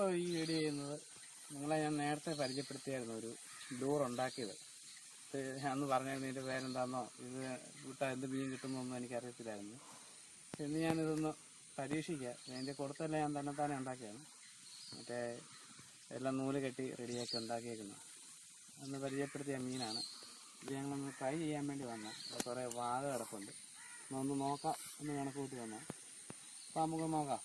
ഇന്നിപ്പോൾ ഈ വീഡിയോ ചെയ്യുന്നത് നിങ്ങളെ ഞാൻ നേരത്തെ പരിചയപ്പെടുത്തിയായിരുന്നു ഒരു ഡൂർ ഉണ്ടാക്കിയത് ഇത് ഞാൻ അന്ന് പറഞ്ഞായിരുന്നു ഇതിൻ്റെ പേരെന്താണെന്നോ ഇത് വിട്ടാൽ എന്ത് മീൻ കിട്ടുമെന്നൊന്നും എനിക്കറിയത്തില്ലായിരുന്നു ഇന്ന് ഞാനിതൊന്ന് പരീക്ഷിക്കാം ഇതിൻ്റെ കൊടുത്തെല്ലാം ഞാൻ തന്നെ തന്നെ ഉണ്ടാക്കിയാണ് മറ്റേ എല്ലാം നൂല് കെട്ടി റെഡിയാക്കി ഉണ്ടാക്കിയേക്കുന്നത് അന്ന് പരിചയപ്പെടുത്തിയ മീനാണ് ഇത് ഞങ്ങളൊന്ന് ട്രൈ ചെയ്യാൻ വേണ്ടി വന്ന കുറേ വാഴ കിടപ്പുണ്ട് ഒന്ന് നോക്കാം എന്ന് കണക്ക് കൂട്ടി വന്ന അപ്പോൾ നമുക്ക് നോക്കാം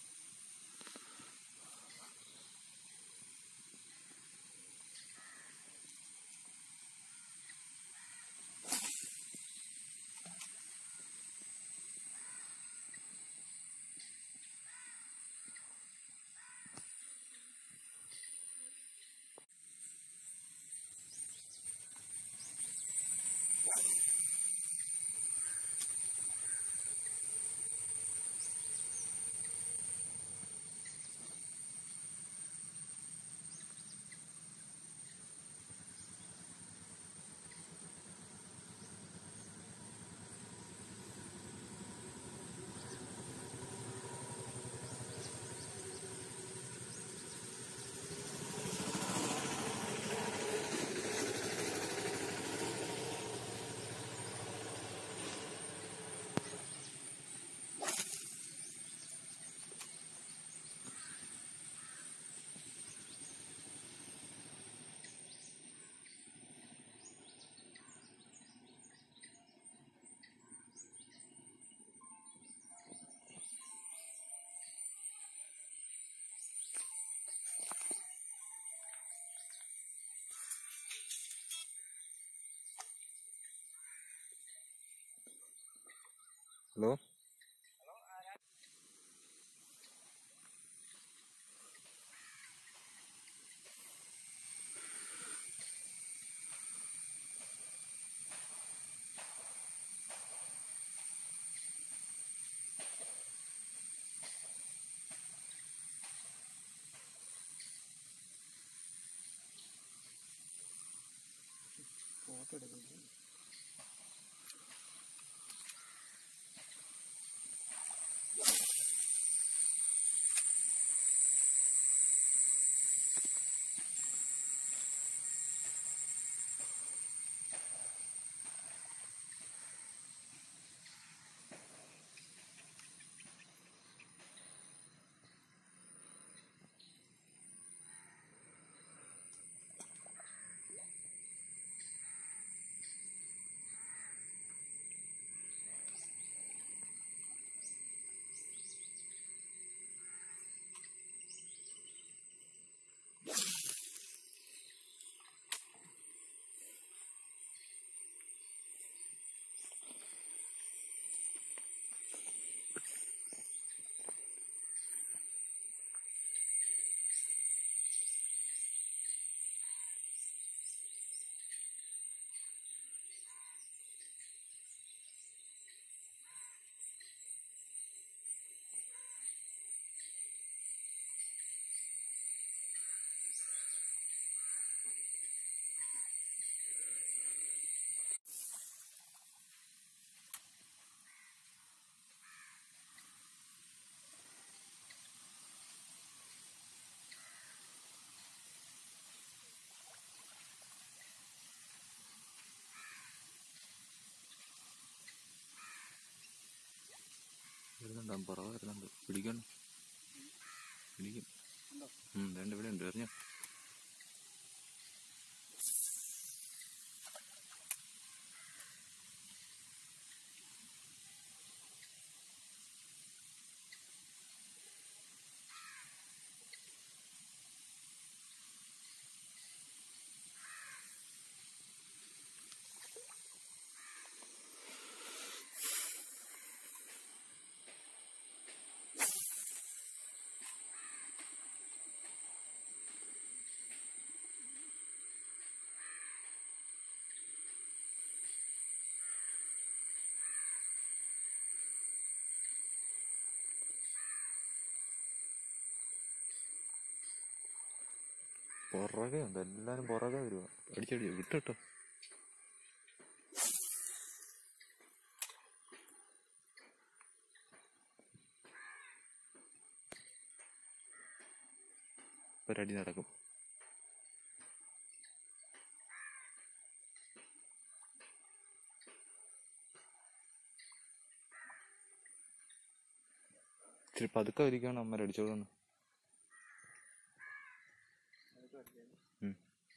ഹലോ ഫോട്ടോ എടുക്കുന്നത് വരുന്നുണ്ട് പുറകെ വരുന്നുണ്ട് പിടിക്കണം പിടിക്കും ഉം രണ്ട് ഇവിടെ ഉണ്ട് എറിഞ്ഞോ പുറകെ ഉണ്ട് എല്ലാരും പുറകെ വരുവാ അടിച്ചടിച്ചു വിട്ടോ ഒരടി നടക്കും ഇച്ചിരി പതുക്കെ വലിക്കാണ് അമ്മ അടിച്ചോളൂ ഉം.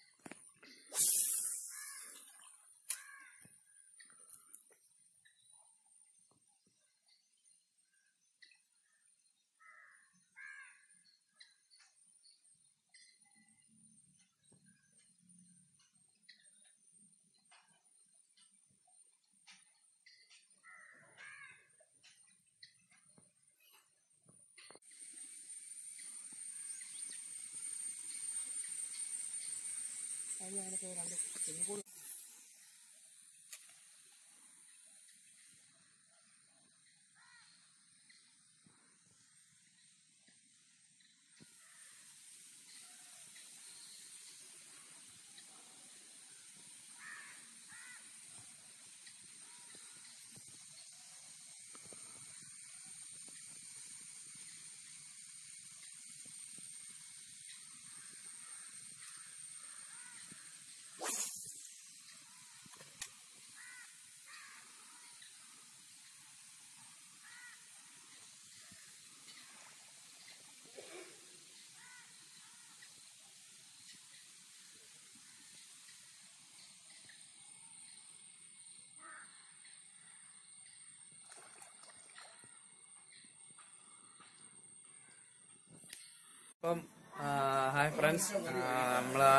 അപ്പം ഹായ് ഫ്രണ്ട്സ് നമ്മളാ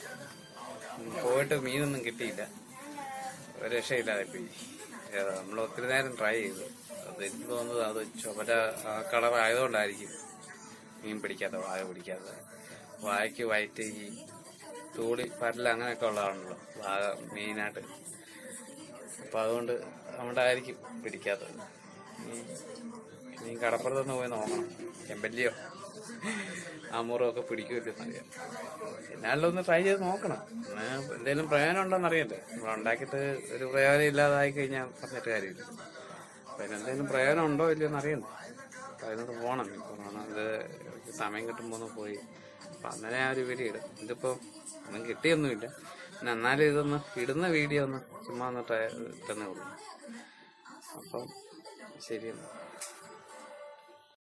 പോയിട്ട് മീനൊന്നും കിട്ടിയില്ല ഒരു രക്ഷയില്ലാതെ പോയി നമ്മൾ ഒത്തിരി നേരം ട്രൈ ചെയ്തു അത് എനിക്ക് തോന്നുന്നത് അത് ചുമര കളർ ആയതുകൊണ്ടായിരിക്കും മീൻ പിടിക്കാത്ത വായ പിടിക്കാത്ത വായക്ക് വയറ്റ് ഈ തൂളി പരൽ അങ്ങനെയൊക്കെ ഉള്ളതാണല്ലോ വാഴ മെയിനായിട്ട് അപ്പൊ അതുകൊണ്ട് അതുകൊണ്ടായിരിക്കും പിടിക്കാത്തത് നീ- നീ കടപ്പുറത്തൊന്ന് പോയി നോക്കണം ചെമ്പല്ലിയോ അമൂറോ ഒക്കെ പിടിക്കുമല്ലോ എന്നറിയാം എന്നാലും ഒന്ന് ട്രൈ ചെയ്ത് നോക്കണം എന്നാ എന്തെങ്കിലും പ്രയോജനം ഉണ്ടോന്ന് അറിയണ്ടേ നമ്മൾ ഉണ്ടാക്കിയിട്ട് ഒരു പ്രയോജനം ഇല്ലാതായി കഴിഞ്ഞാൽ പറഞ്ഞിട്ട് കാര്യമില്ല അപ്പൊ അതിനെന്തെങ്കിലും പ്രയോജനം ഉണ്ടോ ഇല്ലയോ എന്ന് അറിയണ്ടേ അപ്പൊ അതിനോട് പോകണം ഇപ്പൊ പോകണം ഇത് സമയം കിട്ടുമ്പോ ഒന്ന് പോയി അപ്പൊ അന്നേരം ഞാൻ ഒരു വീഡിയോ ഇടും ഇതിപ്പോ ഒന്നും കിട്ടിയൊന്നുമില്ല പിന്നെ എന്നാലും ഇതൊന്ന് ഇടുന്ന വീഡിയോ ഒന്ന് ചുമ്മാ ഒന്ന് ട്രൈ ഇട്ടെന്നേ ഉള്ളൂ അപ്പം ശരിയെന്നാ